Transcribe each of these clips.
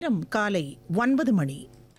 நேரம் காலை ஒன்பது மணி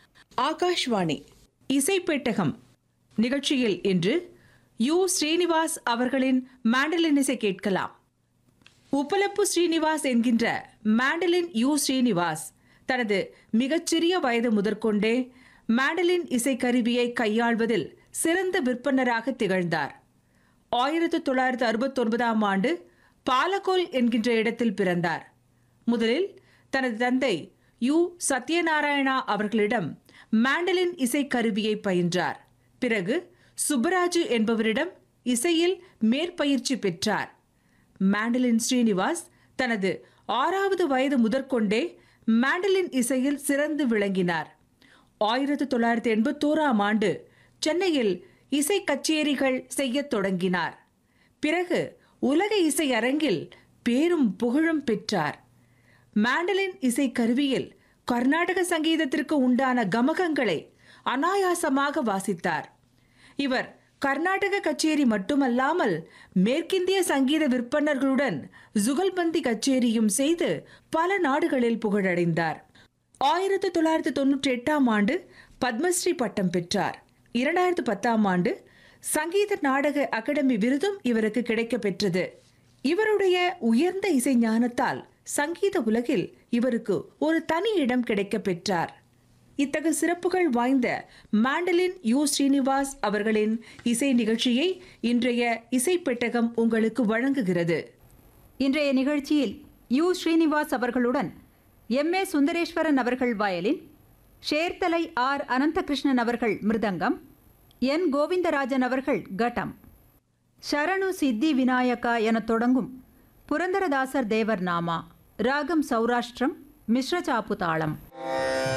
ஆகாஷ்வாணி இசைப்பெட்டகம் நிகழ்ச்சியில் இன்று யு ஸ்ரீனிவாஸ் அவர்களின் மாண்டலின் இசை கேட்கலாம் உப்பலப்பு ஸ்ரீனிவாஸ் என்கின்ற மாண்டலின் யு ஸ்ரீனிவாஸ் தனது மிகச்சிறிய வயது முதற்கொண்டே மாண்டலின் இசைக்கருவியை கையாள்வதில் சிறந்த விற்பனராக திகழ்ந்தார் ஆயிரத்து தொள்ளாயிரத்து அறுபத்தொன்பதாம் ஆண்டு பாலகோல் என்கின்ற இடத்தில் பிறந்தார் முதலில் தனது தந்தை யு சத்யநாராயணா அவர்களிடம் மாண்டலின் இசைக்கருவியை பயின்றார் பிறகு சுப்பராஜு என்பவரிடம் இசையில் மேற்பயிற்சி பெற்றார் மாண்டலின் ஸ்ரீனிவாஸ் தனது ஆறாவது வயது முதற்கொண்டே மாண்டலின் இசையில் சிறந்து விளங்கினார் ஆயிரத்து தொள்ளாயிரத்து எண்பத்தோராம் ஆண்டு சென்னையில் இசை கச்சேரிகள் செய்யத் தொடங்கினார் பிறகு உலக இசை அரங்கில் பேரும் புகழும் பெற்றார் மாண்டலின் இசை கருவியில் கர்நாடக சங்கீதத்திற்கு உண்டான கமகங்களை அனாயாசமாக வாசித்தார் இவர் கர்நாடக கச்சேரி மட்டுமல்லாமல் மேற்கிந்திய சங்கீத விற்பனர்களுடன் ஜுகல்பந்தி கச்சேரியும் செய்து பல நாடுகளில் புகழடைந்தார் ஆயிரத்து தொள்ளாயிரத்து தொன்னூற்றி எட்டாம் ஆண்டு பத்மஸ்ரீ பட்டம் பெற்றார் இரண்டாயிரத்து பத்தாம் ஆண்டு சங்கீத நாடக அகாடமி விருதும் இவருக்கு கிடைக்கப் பெற்றது இவருடைய உயர்ந்த இசை ஞானத்தால் சங்கீத உலகில் இவருக்கு ஒரு தனி இடம் கிடைக்கப் பெற்றார் இத்தகு சிறப்புகள் வாய்ந்த மாண்டலின் யு ஸ்ரீனிவாஸ் அவர்களின் இசை நிகழ்ச்சியை இன்றைய இசை பெட்டகம் உங்களுக்கு வழங்குகிறது இன்றைய நிகழ்ச்சியில் யு ஸ்ரீனிவாஸ் அவர்களுடன் எம் ஏ சுந்தரேஸ்வரன் அவர்கள் வயலின் ஷேர்தலை ஆர் அனந்தகிருஷ்ணன் அவர்கள் மிருதங்கம் என் கோவிந்தராஜன் அவர்கள் கட்டம் ஷரணு சித்தி விநாயகா எனத் தொடங்கும் புரந்தரதாசர் தேவர் நாமா ராகம் சௌராஷ்டிரம் மிஸ்ர சாப்பு தாளம்